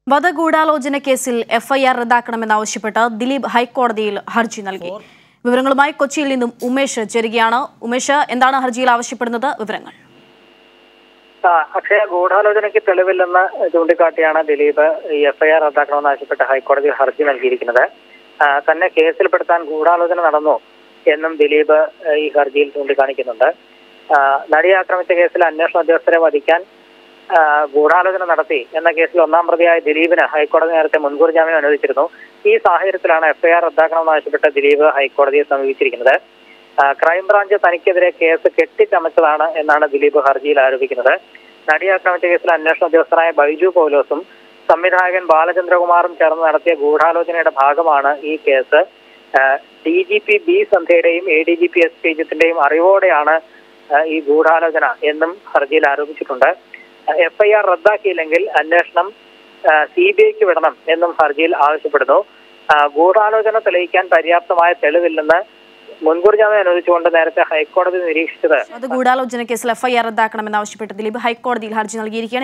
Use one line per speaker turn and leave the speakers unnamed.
വധഗൂഢാലോചന കേസിൽ എഫ്ഐആർ റദ്ദാക്കണമെന്നാവശ്യപ്പെട്ട് ദിലീപ് ഹൈക്കോടതിയിൽ ഹർജി നൽകി വിവരങ്ങളുമായി കൊച്ചിയിൽ നിന്നും ഉമേഷ് ചേരുകയാണ് ഉമേഷ് എന്താണ് ഹർജിയിൽ ആവശ്യപ്പെടുന്നത് വിവരങ്ങൾ
ആ, അക്ഷയ ഗൂഢാലോചനയ്ക്ക് തെളിവില്ലെന്ന് ചൂണ്ടിക്കാട്ടിയാണ് ദിലീപ് ഈ എഫ്ഐആർ റദ്ദാക്കണമെന്ന് ആവശ്യപ്പെട്ട് ഹൈക്കോടതിയിൽ ഹർജി നൽകിയിരിക്കുന്നത് ആ, തന്നെ കേസിൽപ്പെടുത്താൻ ഗൂഢാലോചന നടന്നു എന്നും ദിലീപ് ആ, ഈ ഹർജിയിൽ ചൂണ്ടിക്കാണിക്കുന്നുണ്ട് ആ, നടിയെ ആക്രമിച്ച കേസിൽ അന്വേഷണ ഉദ്യോഗസ്ഥരെ വധിക്കാൻ ആ, ഗൂഢാലോചന നടത്തി എന്ന കേസിൽ ഒന്നാം പ്രതിയായ ദിലീപിന് ഹൈക്കോടതി നേരത്തെ മുൻകൂർ ജാമ്യം അനുവദിച്ചിരുന്നു ഈ സാഹചര്യത്തിലാണ് എഫ്ഐആർ റദ്ദാക്കണമെന്ന് ആവശ്യപ്പെട്ട് ദിലീപ് ഹൈക്കോടതിയെ സമീപിച്ചിരിക്കുന്നത് ആ, ക്രൈംബ്രാഞ്ച് തനിക്കെതിരെ കേസ് കെട്ടിച്ചമച്ചതാണ് എന്നാണ് ദിലീപ് ഹർജിയിൽ ആരോപിക്കുന്നത് നടി ആക്രമിച്ച കേസിൽ അന്വേഷണ ഉദ്യോഗസ്ഥനായ ബൈജു പൗലോസും സംവിധായകൻ ബാലചന്ദ്രകുമാറും ചേർന്ന് നടത്തിയ ഗൂഢാലോചനയുടെ ഭാഗമാണ് ഈ case D G P B സന്ധ്യയുടെയും A D G P S ശ്രീജിത്തിന്റെയും അറിവോടെയാണ് ആ, ഈ ഗൂഢാലോചന എന്നും ഹർജിയിൽ ആരോപിച്ചിട്ടുണ്ട് എഫ്ഐആർ റദ്ദാക്കിയില്ലെങ്കിൽ അന്വേഷണം സി ബി ഐക്ക് വിടണം എന്നും ഹർജിയിൽ ആവശ്യപ്പെടുന്നു ആ, ഗൂഢാലോചന തെളിയിക്കാൻ പര്യാപ്തമായ തെളിവില്ലെന്ന് മുൻകൂർ ജാമ്യം അനുവദിച്ചുകൊണ്ട് നേരത്തെ ഹൈക്കോടതി നിരീക്ഷിച്ചത്
വധഗൂഢാലോചന കേസിൽ എഫ്ഐആർ റദ്ദാക്കണമെന്നാവശ്യപ്പെട്ട് ദിലീപ് ഹൈക്കോടതിയിൽ ഹർജി നൽകിയിരിക്കുകയാണ്